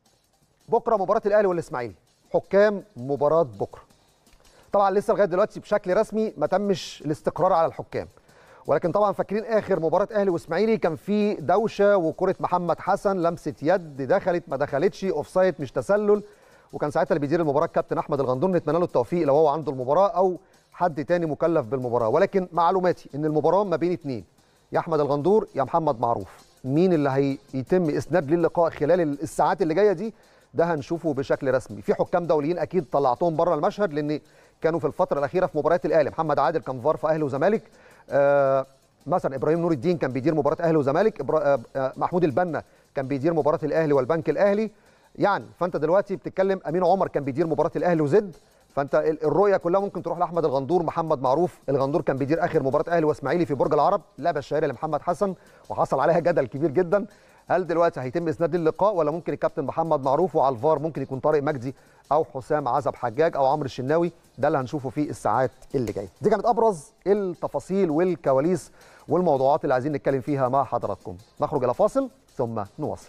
بكره مباراه الاهلي والاسماعيلي حكام مباراه بكره طبعا لسه لغايه دلوقتي بشكل رسمي ما تمش الاستقرار على الحكام ولكن طبعا فاكرين اخر مباراه اهلي واسماعيلي كان في دوشه وكره محمد حسن لمسه يد دخلت ما دخلتش اوفسايد مش تسلل وكان ساعتها اللي بيدير المباراه الكابتن احمد الغندور نتمنى له التوفيق لو هو عنده المباراه او حد تاني مكلف بالمباراه ولكن معلوماتي ان المباراه ما بين اتنين يا احمد الغندور يا محمد معروف مين اللي هيتم اسناد للقاء خلال الساعات اللي جايه دي ده هنشوفه بشكل رسمي في حكام دوليين اكيد طلعتهم بره المشهد لان كانوا في الفتره الاخيره في مباريات الاهلي محمد عادل كان فار في اهلي وزمالك آه مثلا ابراهيم نور الدين كان بيدير مباراه اهلي وزمالك إبرا... آه محمود البنا كان بيدير مباراه الاهلي والبنك الاهلي يعني فانت دلوقتي بتتكلم امين عمر كان بيدير مباراه الاهلي وزد فانت الرؤيه كلها ممكن تروح لاحمد الغندور محمد معروف الغندور كان بيدير اخر مباراه اهلي واسماعيلي في برج العرب اللعبه الشهيره لمحمد حسن وحصل عليها جدل كبير جدا هل دلوقتي هيتم اسناد اللقاء ولا ممكن الكابتن محمد معروف وعلى الفار ممكن يكون طارق مجدي او حسام عزب حجاج او عمرو الشناوي ده اللي هنشوفه في الساعات اللي جايه دي كانت ابرز التفاصيل والكواليس والموضوعات اللي عايزين نتكلم فيها مع حضراتكم نخرج الى فاصل ثم نواصل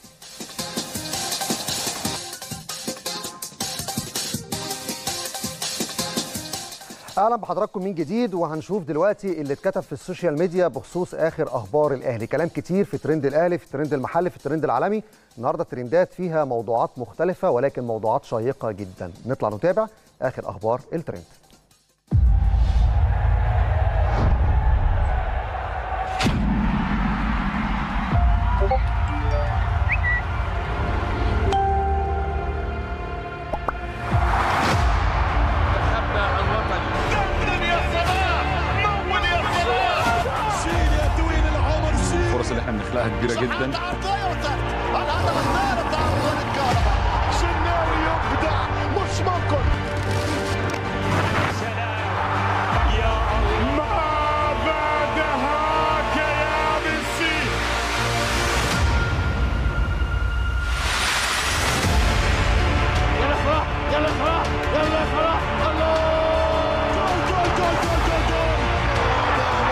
اهلا بحضراتكم من جديد وهنشوف دلوقتي اللي اتكتب في السوشيال ميديا بخصوص اخر اخبار الاهلي كلام كتير في ترند الاهلي في الترند المحلي في الترند العالمي النهارده الترندات فيها موضوعات مختلفه ولكن موضوعات شيقه جدا نطلع نتابع اخر اخبار الترند الفرص اللي احنا بنخلقها كبيره جدا الهدف الثالث عن طريق كهرباء شناوي يبدع مش ممكن ما بعدها يا ميسي يلا صلاح يلا صلاح يلا صلاح الله جول جول جول جول جول جول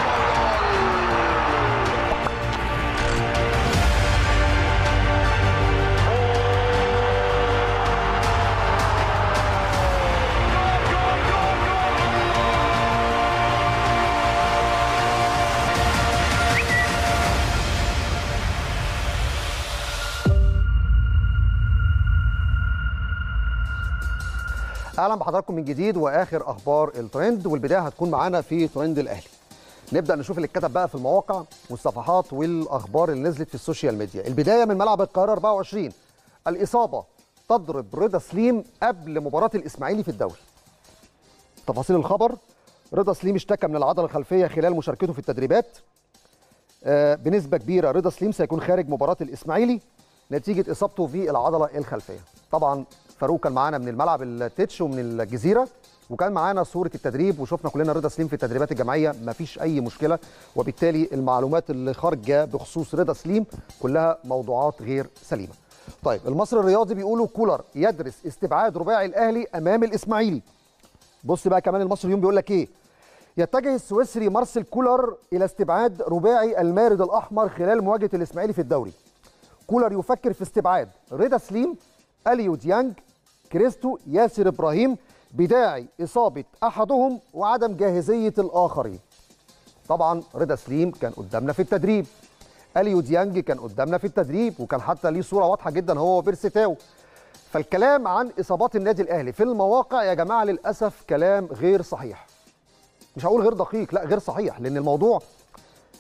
اهلا بحضراتكم من جديد واخر اخبار الترند والبدايه هتكون معانا في ترند الاهلي نبدا نشوف اللي اتكتب بقى في المواقع والصفحات والاخبار اللي نزلت في السوشيال ميديا البدايه من ملعب القاهره 24 الاصابه تضرب رضا سليم قبل مباراه الاسماعيلي في الدوري تفاصيل الخبر رضا سليم اشتكى من العضله الخلفيه خلال مشاركته في التدريبات آه، بنسبه كبيره رضا سليم سيكون خارج مباراه الاسماعيلي نتيجه اصابته في العضله الخلفيه طبعا فاروق كان معانا من الملعب التتش ومن الجزيره وكان معانا صوره التدريب وشفنا كلنا رضا سليم في التدريبات الجماعيه مفيش اي مشكله وبالتالي المعلومات اللي خارجه بخصوص رضا سليم كلها موضوعات غير سليمه طيب المصري الرياضي بيقولوا كولر يدرس استبعاد رباعي الاهلي امام الاسماعيلي بص بقى كمان المصري اليوم بيقول لك ايه يتجه السويسري مارسيل كولر الى استبعاد رباعي المارد الاحمر خلال مواجهه الاسماعيلي في الدوري كولر يفكر في استبعاد رضا سليم اليو ديانج كريستو ياسر ابراهيم بداعي اصابه احدهم وعدم جاهزيه الاخرين طبعا رضا سليم كان قدامنا في التدريب اليو ديانج كان قدامنا في التدريب وكان حتى ليه صوره واضحه جدا هو وبيرسيتاو فالكلام عن اصابات النادي الاهلي في المواقع يا جماعه للاسف كلام غير صحيح مش هقول غير دقيق لا غير صحيح لان الموضوع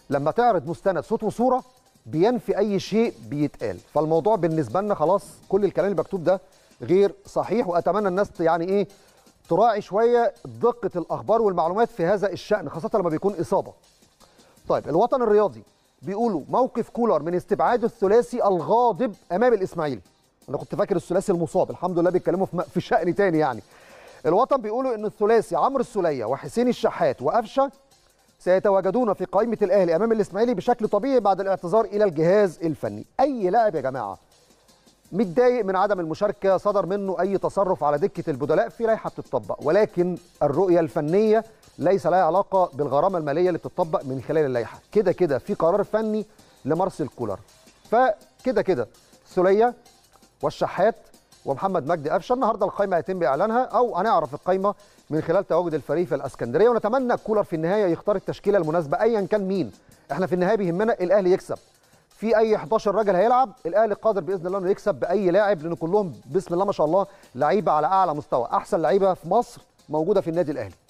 لما تعرض مستند صوت وصوره بينفي اي شيء بيتقال فالموضوع بالنسبه لنا خلاص كل الكلام المكتوب ده غير صحيح واتمنى الناس يعني ايه تراعي شويه دقه الاخبار والمعلومات في هذا الشان خاصه لما بيكون اصابه طيب الوطن الرياضي بيقولوا موقف كولر من استبعاد الثلاثي الغاضب امام الاسماعيلي انا كنت فاكر الثلاثي المصاب الحمد لله بيتكلموا في في شأن تاني يعني الوطن بيقولوا ان الثلاثي عمرو السوليه وحسين الشحات وقفشه سيتواجدون في قائمه الاهلي امام الاسماعيلي بشكل طبيعي بعد الاعتذار الى الجهاز الفني اي لاعب يا جماعه متضايق من عدم المشاركه صدر منه اي تصرف على دكه البدلاء في لائحه بتطبق ولكن الرؤيه الفنيه ليس لها علاقه بالغرامه الماليه اللي بتطبق من خلال اللائحه كده كده في قرار فني لمارسيل كولر فكده كده سوليه والشحات ومحمد مجدي قفشه النهارده القائمه هيتم اعلانها او هنعرف القائمه من خلال تواجد الفريق في الاسكندريه ونتمنى كولر في النهايه يختار التشكيله المناسبه ايا كان مين احنا في النهايه بيهمنا الاهلي يكسب في اي 11 راجل هيلعب الاهلي قادر باذن الله انه يكسب باي لاعب لان كلهم بسم الله ما شاء الله لعيبه على اعلى مستوى احسن لعيبه في مصر موجوده في النادي الاهلي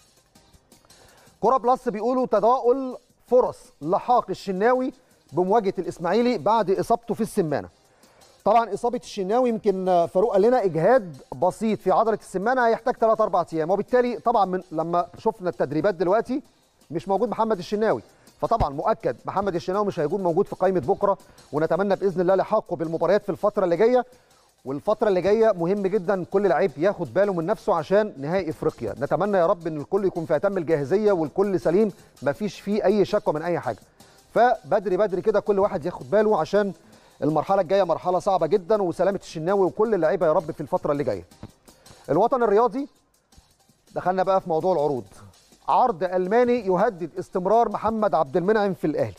كرة بلس بيقولوا تضاؤل فرص لحاق الشناوي بمواجهه الاسماعيلي بعد اصابته في السمانه طبعا اصابه الشناوي يمكن فاروق قال لنا اجهاد بسيط في عضله السمانه هيحتاج 3 4 ايام وبالتالي طبعا من لما شفنا التدريبات دلوقتي مش موجود محمد الشناوي فطبعا مؤكد محمد الشناوي مش هيكون موجود في قائمه بكره ونتمنى باذن الله لحاقه بالمباريات في الفتره اللي جايه والفتره اللي جايه مهم جدا كل لعيب ياخد باله من نفسه عشان نهائي افريقيا نتمنى يا رب ان الكل يكون في اتم الجاهزيه والكل سليم مفيش فيه اي شكوى من اي حاجه فبدري بدري كده كل واحد ياخد باله عشان المرحله الجايه مرحله صعبه جدا وسلامه الشناوي وكل اللعيبه يا رب في الفتره اللي جايه الوطن الرياضي دخلنا بقى في موضوع العروض عرض الماني يهدد استمرار محمد عبد المنعم في الاهلي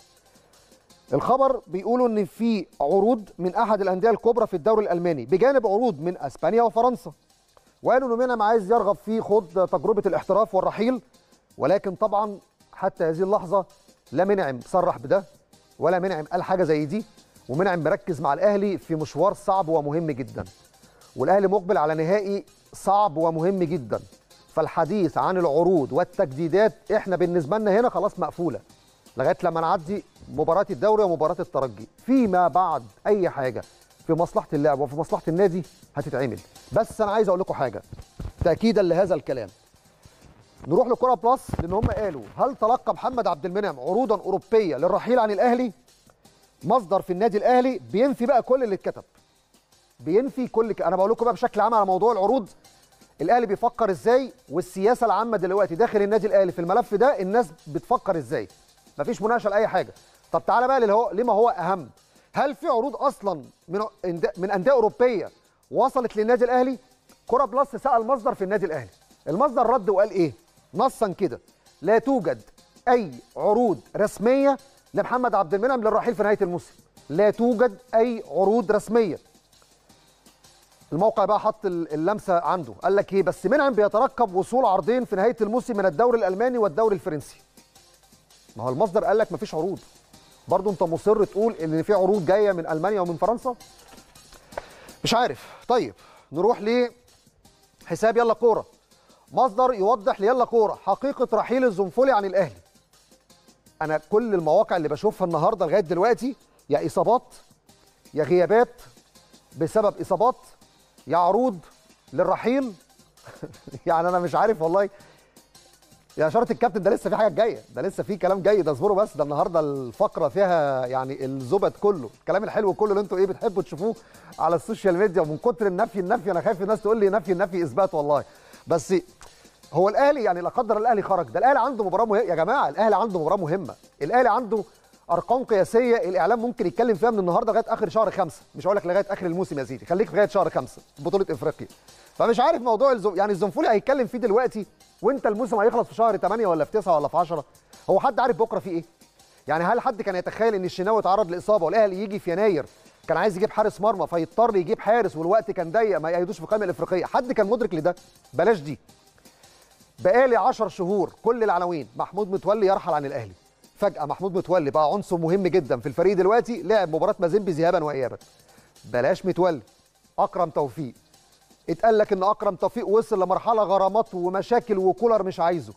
الخبر بيقولوا ان في عروض من احد الانديه الكبرى في الدوري الالماني بجانب عروض من اسبانيا وفرنسا وقالوا ان منعم عايز يرغب في خوض تجربه الاحتراف والرحيل ولكن طبعا حتى هذه اللحظه لا منعم صرح بده ولا منعم قال حاجه زي دي ومنعم مركز مع الاهلي في مشوار صعب ومهم جدا والاهلي مقبل على نهائي صعب ومهم جدا فالحديث عن العروض والتجديدات احنا بالنسبه لنا هنا خلاص مقفوله لغايه لما نعدي مباراه الدوري ومباراه الترجي فيما بعد اي حاجه في مصلحه اللاعب وفي مصلحه النادي هتتعمل بس انا عايز اقول لكم حاجه تاكيدا لهذا الكلام نروح لكره بلس لان هم قالوا هل تلقى محمد عبد المنعم عروضا اوروبيه للرحيل عن الاهلي مصدر في النادي الاهلي بينفي بقى كل اللي اتكتب بينفي كل ك... انا بقول لكم بقى بشكل عام على موضوع العروض الاهلي بيفكر ازاي والسياسه العامه دلوقتي داخل النادي الاهلي في الملف ده الناس بتفكر ازاي مفيش مناقشه لاي حاجه طب تعالى بقى اللي هو لما هو اهم هل في عروض اصلا من من انديه اوروبيه وصلت للنادي الاهلي كره بلس سال مصدر في النادي الاهلي المصدر رد وقال ايه نصا كده لا توجد اي عروض رسميه لمحمد عبد المنعم للرحيل في نهايه الموسم لا توجد اي عروض رسميه الموقع بقى حط اللمسه عنده قال لك ايه بس منعم بيترقب وصول عرضين في نهايه الموسم من الدوري الالماني والدوري الفرنسي ما هو المصدر قال لك مفيش عروض برضه انت مصر تقول ان في عروض جايه من المانيا ومن فرنسا مش عارف طيب نروح لحساب يلا كوره مصدر يوضح ليلا كوره حقيقه رحيل الزنفولي عن الاهلي انا كل المواقع اللي بشوفها النهارده لغايه دلوقتي يا اصابات يا غيابات بسبب اصابات يا عروض للرحيل يعني انا مش عارف والله يا اشاره الكابتن ده لسه في حاجه جايه ده لسه في كلام جاي ده اصبروا بس ده النهارده الفقره فيها يعني الزبد كله الكلام الحلو كله اللي انتوا ايه بتحبوا تشوفوه على السوشيال ميديا ومن كتر النفي النفي انا خايف الناس تقول لي نفي النفي اثبات والله بس هو الاهلي يعني لا قدر الاهلي خرج ده الاهلي عنده مباراه مهمه يا جماعه الاهلي عنده مباراه مهمه الاهلي عنده ارقام قياسيه الاعلام ممكن يتكلم فيها من النهارده لغايه اخر شهر خمسة مش هقول لك لغايه اخر الموسم يا سيدي خليك لغايه شهر خمسة بطوله افريقيا فمش عارف موضوع الزم... يعني الزنفولي هيتكلم فيه دلوقتي وانت الموسم هيخلص في شهر 8 ولا في 9 ولا في 10 هو حد عارف بكره في ايه يعني هل حد كان يتخيل ان الشناوي اتعرض لاصابه والاهلي يجي في يناير كان عايز يجيب حارس مرمى فيضطر يجيب حارس والوقت كان ضيق ما يأيدوش في القائمه الافريقيه حد كان مدرك لده بلاش دي بقالي 10 شهور كل العناوين محمود متولي يرحل عن الاهلي فجاه محمود متولي بقى عنصر مهم جدا في الفريق دلوقتي لعب مباراه مازيمبي ذهابا وايابا بلاش متولي اكرم توفيق اتقال لك ان اكرم توفيق وصل لمرحله غرامات ومشاكل وكولر مش عايزه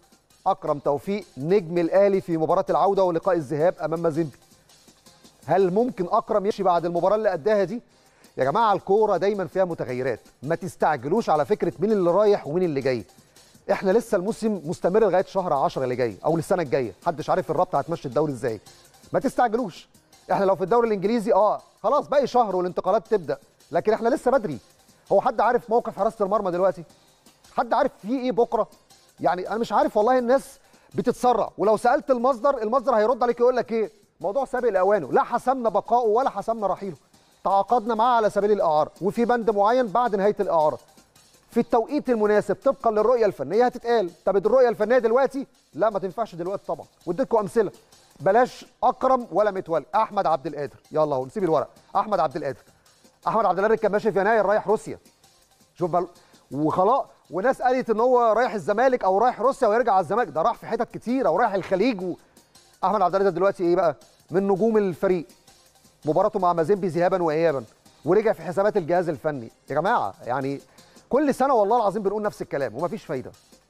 اكرم توفيق نجم الاهلي في مباراه العوده ولقاء الذهاب امام مازيمبي هل ممكن اكرم يمشي بعد المباراه اللي اداها دي يا جماعه الكوره دايما فيها متغيرات ما تستعجلوش على فكره مين اللي رايح ومين اللي جاي احنا لسه الموسم مستمر لغايه شهر 10 اللي جاي او للسنه الجايه محدش عارف الرابطه هتمشي الدوري ازاي ما تستعجلوش احنا لو في الدوري الانجليزي اه خلاص باقي شهر والانتقالات تبدا لكن احنا لسه بدري هو حد عارف موقف حراسه المرمى دلوقتي حد عارف فيه ايه بكره يعني انا مش عارف والله الناس بتتسرع ولو سالت المصدر المصدر هيرد عليك يقول لك ايه موضوع سابق لاوانه لا حسمنا بقائه ولا حسمنا رحيله تعاقدنا معاه على سبيل الاعاره وفي بند معين بعد نهايه الاعاره في التوقيت المناسب طبقا للرؤيه الفنيه هتتقال طب الرؤيه الفنيه دلوقتي لا ما تنفعش دلوقتي طبعا واديتكم امثله بلاش اكرم ولا متولي احمد عبد القادر يلا اهو نسيب الورق احمد عبد القادر احمد عبد القادر كان ماشي في يناير رايح روسيا شوف بل... وخلاص وناس قالت ان هو رايح الزمالك او رايح روسيا ويرجع على الزمالك ده راح في حتت كتير او رايح الخليج و... احمد عبد القادر دلوقتي ايه بقى من نجوم الفريق مباراته مع مازيمبي ذهابا وايابا ورجع في حسابات الجهاز الفني يا جماعه يعني كل سنه والله العظيم بنقول نفس الكلام ومفيش فايده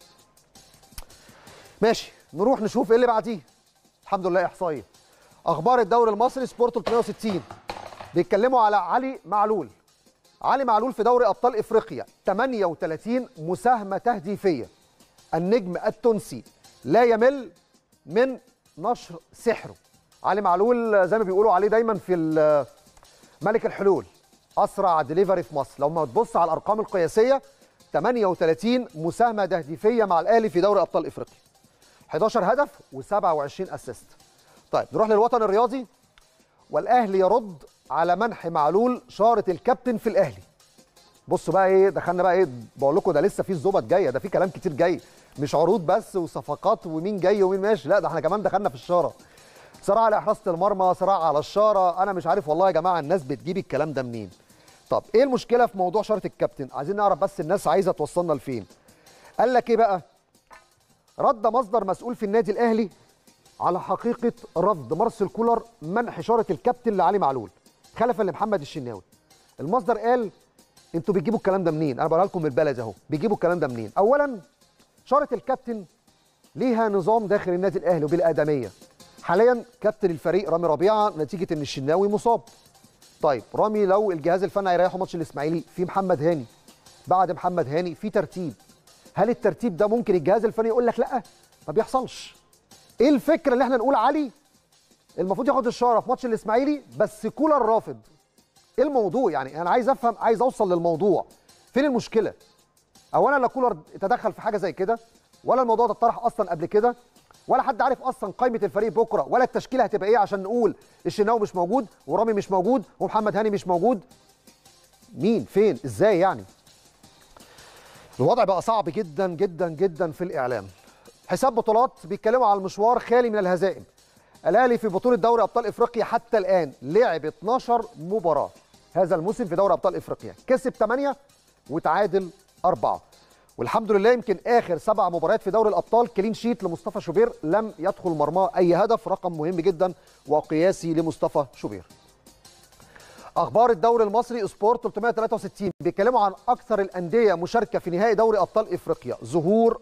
ماشي نروح نشوف ايه اللي بعديه الحمد لله احصائيه اخبار الدوري المصري سبورت 360 بيتكلموا على علي معلول علي معلول في دوري ابطال افريقيا 38 مساهمه تهديفيه النجم التونسي لا يمل من نشر سحره علي معلول زي ما بيقولوا عليه دايما في ال- ملك الحلول اسرع دليفري في مصر لو ما تبص على الارقام القياسيه 38 مساهمه تهديفيه مع الاهلي في دوري ابطال افريقيا 11 هدف و27 اسيست طيب نروح للوطن الرياضي والاهلي يرد على منح معلول شاره الكابتن في الاهلي بصوا بقى ايه دخلنا بقى ايه بقول لكم ده لسه في الزبط جايه ده في كلام كتير جاي مش عروض بس وصفقات ومين جاي ومين ماشي لا ده احنا كمان دخلنا في الشاره صراع على حراسه المرمى صراع على الشاره انا مش عارف والله يا جماعه الناس بتجيب الكلام ده منين طب ايه المشكله في موضوع شاره الكابتن عايزين نعرف بس الناس عايزه توصلنا لفين قال لك ايه بقى رد مصدر مسؤول في النادي الاهلي على حقيقه رفض مارسيل كولر منح شاره الكابتن لعلي معلول خلفا لمحمد الشناوي المصدر قال انتوا بتجيبوا الكلام ده منين انا بقولها لكم من البلد اهو بيجيبوا الكلام ده منين اولا شاره الكابتن ليها نظام داخل النادي الاهلي وبالادميه حاليا كابتن الفريق رامي ربيعه نتيجه ان الشناوي مصاب طيب رامي لو الجهاز الفني هيريحوا ماتش الاسماعيلي في محمد هاني بعد محمد هاني في ترتيب هل الترتيب ده ممكن الجهاز الفني يقول لك لا ما بيحصلش ايه الفكره اللي احنا نقول علي المفروض ياخد الشاره في ماتش الاسماعيلي بس كولر رافض ايه الموضوع يعني انا عايز افهم عايز اوصل للموضوع فين المشكله اولا لا كولر تدخل في حاجه زي كده ولا الموضوع ده اتطرح اصلا قبل كده ولا حد عارف اصلا قائمه الفريق بكره ولا التشكيله هتبقى ايه عشان نقول الشناوي مش موجود ورامي مش موجود ومحمد هاني مش موجود مين فين ازاي يعني الوضع بقى صعب جدا جدا جدا في الاعلام حساب بطولات بيتكلموا على المشوار خالي من الهزائم الاهلي في بطوله دوري ابطال افريقيا حتى الان لعب 12 مباراه هذا الموسم في دوري ابطال افريقيا كسب 8 وتعادل 4 والحمد لله يمكن اخر سبع مباريات في دوري الابطال كلين شيت لمصطفى شوبير لم يدخل مرماه اي هدف رقم مهم جدا وقياسي لمصطفى شوبير اخبار الدوري المصري سبورت 363 بيتكلموا عن اكثر الانديه مشاركه في نهائي دوري ابطال افريقيا ظهور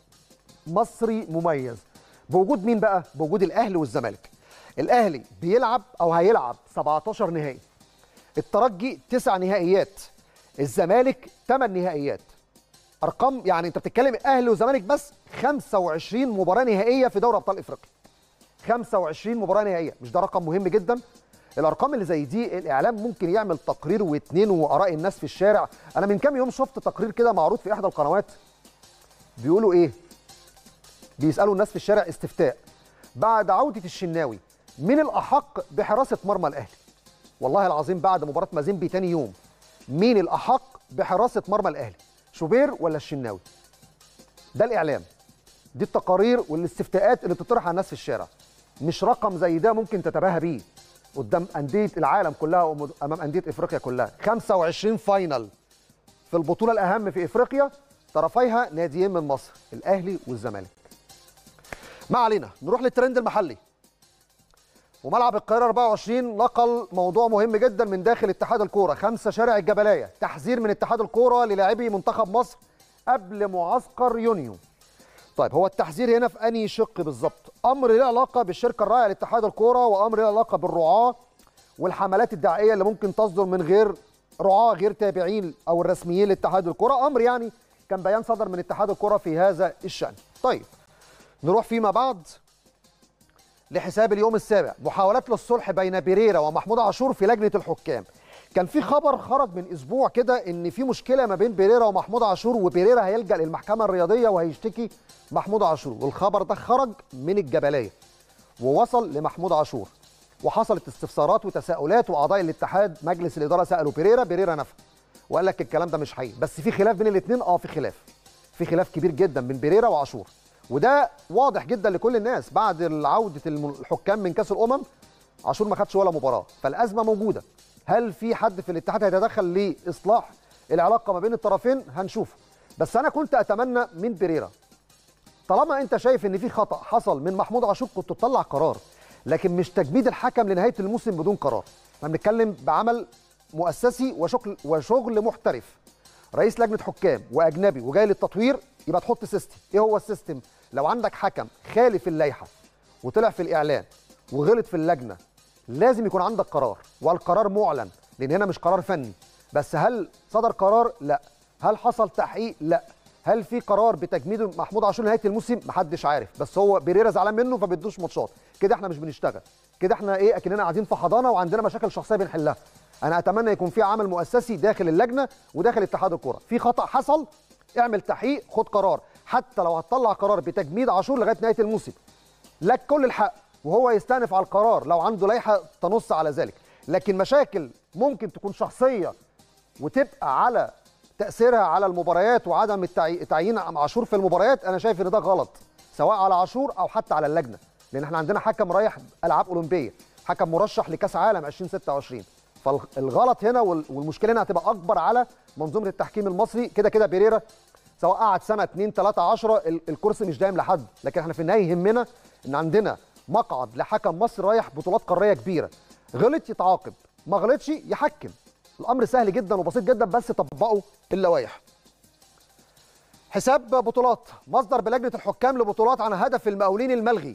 مصري مميز بوجود مين بقى بوجود الاهلي والزمالك الاهلي بيلعب او هيلعب 17 نهائي الترجي تسع نهائيات الزمالك 8 نهائيات ارقام يعني انت بتتكلم اهلي وزمالك بس 25 مباراه نهائيه في دوري ابطال افريقيا 25 مباراه نهائيه مش ده رقم مهم جدا الارقام اللي زي دي الاعلام ممكن يعمل تقرير واثنين واراء الناس في الشارع انا من كام يوم شفت تقرير كده معروض في احدى القنوات بيقولوا ايه بيسالوا الناس في الشارع استفتاء بعد عوده الشناوي مين الاحق بحراسه مرمى الاهلي والله العظيم بعد مباراه مازيمبي تاني يوم مين الاحق بحراسه مرمى الاهلي شوبير ولا الشناوي ده الاعلام دي التقارير والاستفتاءات اللي بتطرح على الناس في الشارع مش رقم زي ده ممكن تتباهى بيه قدام انديه العالم كلها وامام انديه افريقيا كلها 25 فاينل في البطوله الاهم في افريقيا طرفيها ناديين من مصر الاهلي والزمالك ما علينا نروح للترند المحلي وملعب القاهره 24 نقل موضوع مهم جدا من داخل اتحاد الكوره خمسه شارع الجبلايه تحذير من اتحاد الكوره للاعبي منتخب مصر قبل معسكر يونيو طيب هو التحذير هنا في انهي شق بالظبط امر له علاقه بالشركه الراعيه لاتحاد الكوره وامر له علاقه بالرعاه والحملات الدعائيه اللي ممكن تصدر من غير رعاه غير تابعين او الرسميين لاتحاد الكوره امر يعني كان بيان صدر من اتحاد الكوره في هذا الشان طيب نروح فيما بعد لحساب اليوم السابع محاولات للصلح بين بيريرا ومحمود عاشور في لجنه الحكام كان في خبر خرج من اسبوع كده ان في مشكله ما بين بيريرا ومحمود عاشور وبيريرا هيلجا للمحكمه الرياضيه وهيشتكي محمود عاشور والخبر ده خرج من الجبليه ووصل لمحمود عاشور وحصلت استفسارات وتساؤلات واعضاء الاتحاد مجلس الاداره سالوا بيريرا بيريرا نفى وقال لك الكلام ده مش حقيقي بس في خلاف بين الاثنين اه في خلاف في خلاف كبير جدا بين بيريرا وعاشور وده واضح جدا لكل الناس بعد عوده الم- الحكام من كاس الامم عاشور ما خدش ولا مباراه فالازمه موجوده هل في حد في الاتحاد هيتدخل لاصلاح العلاقه ما بين الطرفين هنشوفه بس انا كنت اتمنى من بيريرا طالما انت شايف ان في خطا حصل من محمود عاشور كنت تطلع قرار لكن مش تجميد الحكم لنهايه الموسم بدون قرار احنا بنتكلم بعمل مؤسسي وشغل وشغل محترف رئيس لجنه حكام واجنبي وجاي للتطوير يبقى تحط سيستم ايه هو السيستم لو عندك حكم خالف اللائحه وطلع في الاعلان وغلط في اللجنه لازم يكون عندك قرار والقرار معلن لان هنا مش قرار فني بس هل صدر قرار لا هل حصل تحقيق لا هل في قرار بتجميد محمود عاشور نهايه الموسم محدش عارف بس هو بيريرا زعلان منه فبيدوش ماتشات كده احنا مش بنشتغل كده احنا ايه اكننا قاعدين في حضانه وعندنا مشاكل شخصيه بنحلها انا اتمنى يكون في عمل مؤسسي داخل اللجنه وداخل اتحاد الكره في خطا حصل اعمل تحقيق خد قرار حتى لو هتطلع قرار بتجميد عاشور لغايه نهايه الموسم لك كل الحق وهو يستأنف على القرار لو عنده لائحه تنص على ذلك لكن مشاكل ممكن تكون شخصيه وتبقى على تاثيرها على المباريات وعدم التعي- تعيين عاشور في المباريات انا شايف ان ده غلط سواء على عاشور او حتى على اللجنه لان احنا عندنا حكم رايح العاب اولمبيه حكم مرشح لكاس عالم 2026 فالغلط هنا وال- والمشكله هنا هتبقى اكبر على منظومه التحكيم المصري كده كده بيريرا سواء قعد سنه 2 3 10 ال- الكرسي مش دايم لحد لكن احنا في النهايه يهمنا ان عندنا مقعد لحكم مصر رايح بطولات قاريه كبيره غلط يتعاقب ما غلطش يحكم الامر سهل جدا وبسيط جدا بس طبقوا اللوائح حساب بطولات مصدر بلجنه الحكام لبطولات عن هدف المقاولين الملغي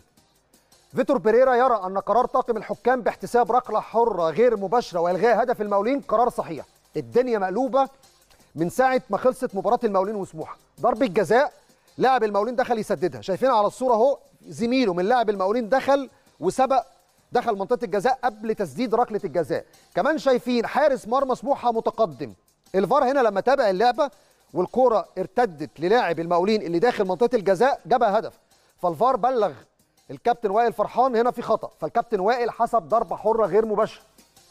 فيتور بيريرا يرى ان قرار طاقم الحكام باحتساب ركله حره غير مباشره والغاء هدف المقاولين قرار صحيح الدنيا مقلوبه من ساعه ما خلصت مباراه المقاولين وسموحه ضربه جزاء لاعب المقاولين دخل يسددها شايفين على الصوره اهو زميله من لاعب المقاولين دخل وسبق دخل منطقه الجزاء قبل تسديد ركله الجزاء كمان شايفين حارس مرمى سموحه متقدم الفار هنا لما تابع اللعبه والكره ارتدت للاعب المقاولين اللي داخل منطقه الجزاء جابها هدف فالفار بلغ الكابتن وائل فرحان هنا في خطا فالكابتن وائل حسب ضربه حره غير مباشره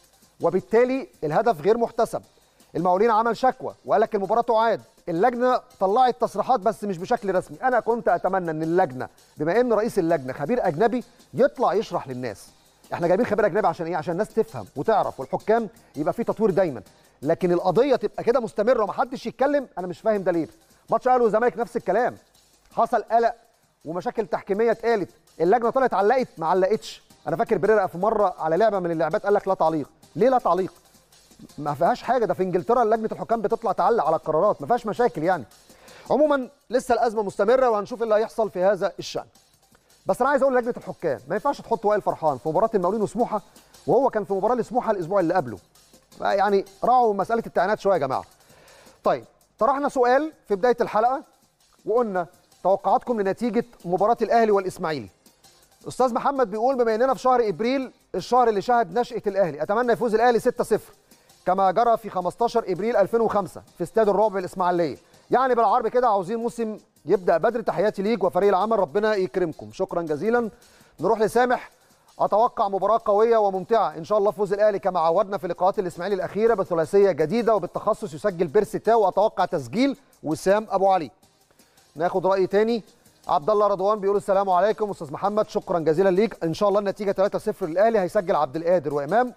وبالتالي الهدف غير محتسب المقاولين عمل شكوى وقال لك المباراه تعاد اللجنه طلعت تصريحات بس مش بشكل رسمي انا كنت اتمنى ان اللجنه بما ان رئيس اللجنه خبير اجنبي يطلع يشرح للناس احنا جايبين خبير اجنبي عشان ايه عشان الناس تفهم وتعرف والحكام يبقى في تطوير دايما لكن القضيه تبقى كده مستمره ومحدش يتكلم انا مش فاهم ده ليه ماتش اهلي والزمالك نفس الكلام حصل قلق ومشاكل تحكيميه اتقالت اللجنه طلعت علقت ما علقتش انا فاكر بريرا في مره على لعبه من اللعبات قال لك لا تعليق ليه لا تعليق ما فيهاش حاجه ده في انجلترا لجنه الحكام بتطلع تعلق على القرارات ما فيهاش مشاكل يعني عموما لسه الازمه مستمره وهنشوف إيه اللي هيحصل في هذا الشان بس انا عايز اقول لجنه الحكام ما ينفعش تحط وائل فرحان في مباراه المقاولين وسموحه وهو كان في مباراه لسموحه الاسبوع اللي قبله يعني راعوا مساله التعيينات شويه يا جماعه طيب طرحنا سؤال في بدايه الحلقه وقلنا توقعاتكم لنتيجه مباراه الاهلي والاسماعيلي استاذ محمد بيقول بما اننا في شهر ابريل الشهر اللي شهد نشاه الاهلي اتمنى يفوز الاهلي 6-0 كما جرى في 15 ابريل 2005 في استاد الرعب الاسماعيليه يعني بالعربي كده عاوزين موسم يبدا بدري تحياتي ليك وفريق العمل ربنا يكرمكم شكرا جزيلا نروح لسامح اتوقع مباراه قويه وممتعه ان شاء الله فوز الاهلي كما عودنا في لقاءات الاسماعيلي الاخيره بثلاثيه جديده وبالتخصص يسجل بيرسي تاو واتوقع تسجيل وسام ابو علي ناخد راي تاني عبد الله رضوان بيقول السلام عليكم استاذ محمد شكرا جزيلا ليك ان شاء الله النتيجه 3-0 للاهلي هيسجل عبد القادر وامام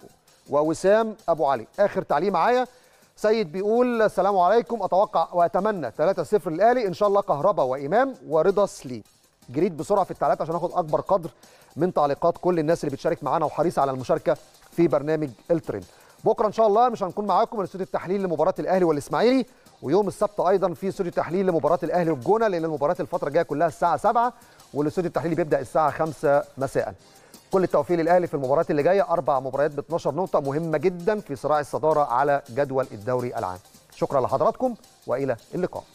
ووسام ابو علي اخر تعليق معايا سيد بيقول السلام عليكم اتوقع واتمنى 3-0 للاهلي ان شاء الله كهربا وامام ورضا سليم جريت بسرعه في التعليقات عشان اخد اكبر قدر من تعليقات كل الناس اللي بتشارك معانا وحريصه على المشاركه في برنامج الترند بكره ان شاء الله مش هنكون معاكم من استوديو التحليل لمباراه الاهلي والاسماعيلي ويوم السبت ايضا في استوديو تحليل لمباراه الاهلي والجونه لان المباريات الفتره الجايه كلها الساعه 7 والاستوديو التحليلي بيبدا الساعه 5 مساء كل التوفيق للاهلي في المباريات اللي جايه اربع مباريات ب 12 نقطه مهمه جدا في صراع الصداره على جدول الدوري العام شكرا لحضراتكم والى اللقاء